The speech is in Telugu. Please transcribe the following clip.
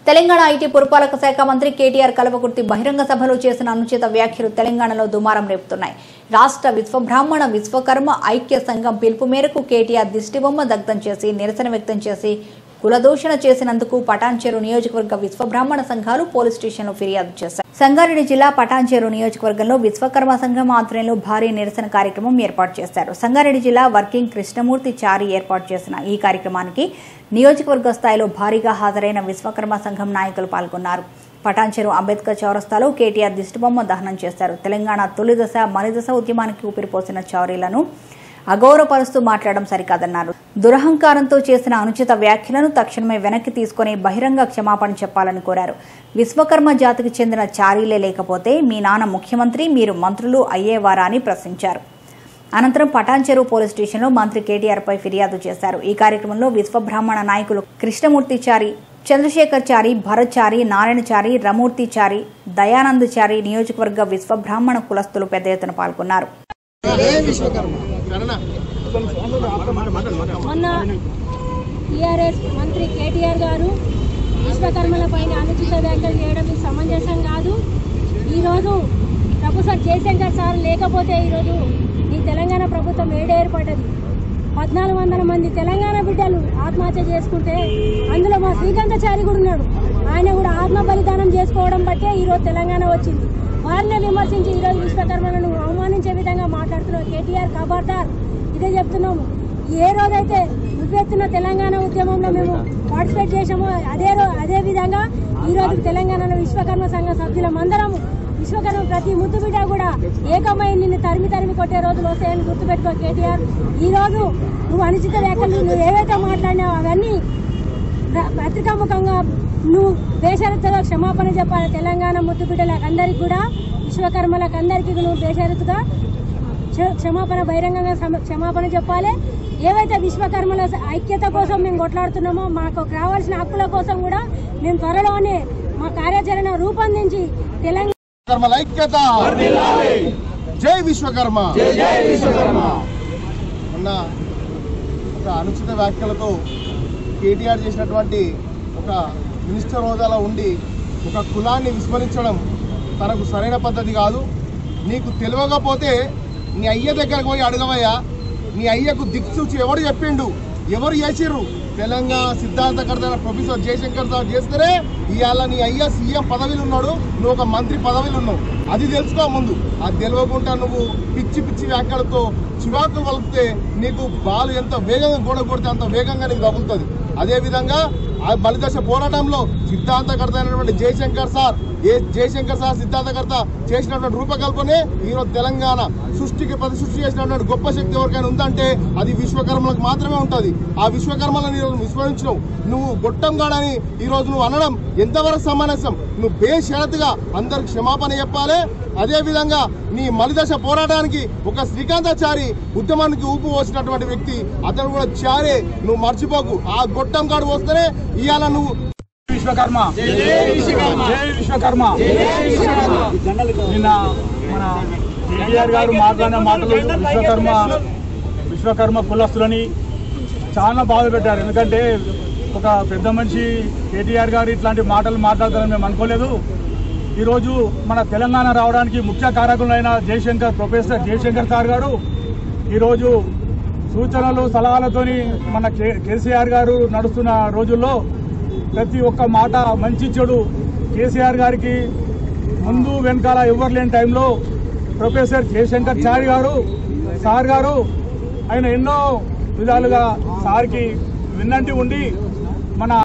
తెలంగాణ ఐటీ పురపాలక శాఖ మంత్రి కేటీఆర్ కల్వకుర్తి బహిరంగ సభలో చేసిన అనుచిత వ్యాఖ్యలు తెలంగాణలో దుమారం రేపుతున్నాయి రాష్ట్ర విశ్వబ్రాహ్మణ విశ్వకర్మ ఐక్య సంఘం పిలుపు మేరకు కేటీఆర్ దిష్టిబొమ్మ దగ్ధం చేసి నిరసన వ్యక్తం చేసి కులదూషణ చేసినందుకు పటాన్చెరు నియోజకవర్గ విశ్వబ్రాహ్మణ సంఘాలు పోలీస్ స్టేషన్లో ఫిర్యాదు చేశాయి సంగారెడ్డి జిల్లా పటాన్చెరు నియోజకవర్గంలో విశ్వకర్మ సంఘం ఆధ్వర్యంలో భారీ నిరసన కార్యక్రమం ఏర్పాటు చేశారు సంగారెడ్డి జిల్లా వర్కింగ్ కృష్ణమూర్తి చారి ఏర్పాటు చేసిన ఈ కార్యక్రమానికి నియోజకవర్గ స్థాయిలో భారీగా హాజరైన విశ్వకర్మ సంఘం నాయకులు పాల్గొన్నారు పటాన్చెరు అంబేద్కర్ చౌరస్తాలో కేటీఆర్ దిష్టిబొమ్మ దహనం చేశారు తెలంగాణ తొలి దశ మలిదశ ఉద్యమానికి ఊపిరిపోసిన చౌరీలను అగౌరవపరుస్తూ మాట్లాడడం సరికాదన్నారు దురహంకారంతో చేసిన అనుచిత వ్యాఖ్యలను తక్షణమే వెనక్కి తీసుకుని బహిరంగ క్షమాపణ చెప్పాలని కోరారు విశ్వకర్మ జాతికి చెందిన చారీలే లేకపోతే మీ నాన్న ముఖ్యమంత్రి మీరు మంత్రులు అయ్యేవారా అని ప్రశ్నించారు అనంతరం పటాన్చెరు పోలీస్ స్టేషన్లో మంత్రి కేటీఆర్ పై ఫిర్యాదు చేశారు ఈ కార్యక్రమంలో విశ్వబ్రాహ్మణ నాయకులు కృష్ణమూర్తి చారి చంద్రశేఖర్ చారి భరత్ చారి నారాయణ చారి రమూర్తి చారి దయానంద్ చారి నియోజకవర్గ విశ్వబ్రాహ్మణ కులస్తులు పెద్ద ఎత్తున పాల్గొన్నారు మొన్న టీఆర్ఎస్ మంత్రి కేటీఆర్ గారు విశ్వకర్మల పైన అనుచిత వ్యాఖ్యలు చేయడం ఇది సమంజసం కాదు ఈరోజు ప్రొఫెసర్ జయశంకర్ సార్ లేకపోతే ఈరోజు ఈ తెలంగాణ ప్రభుత్వం ఏడ ఏర్పడ్డది పద్నాలుగు వందల మంది తెలంగాణ బిడ్డలు ఆత్మహత్య చేసుకుంటే అందులో మా శ్రీకాంతాచారి కూడా ఉన్నాడు ఆయన కూడా ఆత్మ బలిదానం చేసుకోవడం బట్టే ఈరోజు తెలంగాణ వచ్చింది వారిని విమర్శించి ఈరోజు విశ్వకర్మలను అవమానించే విధంగా మాట్లాడుతున్నారు కేటీఆర్ ఖబర్దార్ ఇదే చెప్తున్నాము ఏ రోజైతే ఉవ్వెత్తున తెలంగాణ ఉద్యమంలో మేము పార్టిసిపేట్ చేసామో అదే రో అదే విధంగా ఈ రోజు తెలంగాణలో విశ్వకర్మ సంఘ సభ్యులమందరము విశ్వకర్మ ప్రతి ముద్దు బిడ్డ కూడా ఏకమై నిన్ను తరిమి తరిమి కొట్టే రోజులు వస్తాయని గుర్తుపెట్టుకో కేటీఆర్ ఈ రోజు నువ్వు అనుచిత వ్యాఖ్యలు నువ్వు ఏవైతే మాట్లాడినావో అవన్నీ ప్ర- పత్రికాముఖంగా నువ్వు బేషరతుగా క్షమాపణ చెప్పాలి తెలంగాణ ముద్దు బిడ్డలకు అందరికి కూడా విశ్వకర్మలకు అందరికీ నువ్వు బేషరతుగా క్ష- క్షమాపణ బహిరంగంగా సమ- క్షమాపణ చెప్పాలి ఏవైతే విశ్వకర్మల స- ఐక్యత కోసం మేము కొట్లాడుతున్నామో మాకు రావాల్సిన హక్కుల కోసం కూడా మేము త్వరలోనే మా కార్యాచరణ రూపొందించి తెలంగాణ విశ్వకర్మల ఐక్యత జై విశ్వకర్మ మొన్న ఒక అనుచిత వ్యాఖ్యలతో కేటీఆర్ చేసినటువంటి ఒక మినిస్టర్ హోదాలో ఉండి ఒక కులాన్ని విస్మరించడం తనకు సరైన పద్ధతి కాదు నీకు తెలియకపోతే నీ అయ్య దగ్గరకు పోయి అడగవయ్యా నీ అయ్యకు దిక్సూచి ఎవరు చెప్పిండు ఎవరు చేసిర్రు తెలంగాణ సిద్ధాంతకర్త ప్రొఫెసర్ జయశంకర్ సార్ చేస్తేనే ఇవాళ నీ అయ్య సీఎం పదవిలో ఉన్నాడు నువ్వు ఒక మంత్రి పదవిలో ఉన్నావు అది తెలుసుకో ముందు అది తెలియకుండా నువ్వు పిచ్చి పిచ్చి వ్యాఖ్యలతో చివాకు వలిపితే నీకు బాలు ఎంత వేగంగా గోడ కొడితే అంత వేగంగా నీకు తగులుతుంది అదేవిధంగా ఆ బలిదశ పోరాటంలో సిద్ధాంతకర్త అయినటువంటి జయశంకర్ సార్ ఏ జయశంకర్ సార్ సిద్ధాంతకర్త చేసినటువంటి రూపకల్పనే ఈరోజు తెలంగాణ సృష్టికి ప్రతి సృష్టి చేసినటువంటి గొప్ప శక్తి ఎవరికైనా ఉందంటే అది విశ్వకర్మలకు మాత్రమే ఉంటుంది ఆ విశ్వకర్మలను ఈరోజు విస్మరించినావు నువ్వు గొట్టంగాడని ఈ రోజు నువ్వు అనడం ఎంతవరకు సమంజసం నువ్వు బేషరతుగా అందరికి క్షమాపణ చెప్పాలి అదే విధంగా నీ మలిదశ పోరాటానికి ఒక శ్రీకాంతాచారి ఉద్యమానికి ఊపు పోసినటువంటి వ్యక్తి అతను కూడా చారే నువ్వు మర్చిపోకు ఆ గొట్టం కాడు వస్తేనే ఇవాళ నువ్వు విశ్వకర్మ జై విశ్వకర్మ నిన్న మన కేటీఆర్ గారు మాట్లాడిన మాటలు విశ్వకర్మ విశ్వకర్మ కులస్తులని చాలా బాధ పెట్టారు ఎందుకంటే ఒక పెద్ద మనిషి కేటీఆర్ గారు ఇట్లాంటి మాటలు మాట్లాడతారని మేము అనుకోలేదు ఈరోజు మన తెలంగాణ రావడానికి ముఖ్య కారకులైన జయశంకర్ ప్రొఫెసర్ జయశంకర్ సార్ గారు ఈరోజు సూచనలు సలహాలతోని మన కే కేసీఆర్ గారు నడుస్తున్న రోజుల్లో ప్రతి ఒక్క మాట మంచి చెడు కేసీఆర్ గారికి ముందు వెనకాల ఎవరు లేని టైంలో ప్రొఫెసర్ జయశంకర్ చారి గారు సార్ గారు ఆయన ఎన్నో విధాలుగా సార్కి విన్నంటి ఉండి మన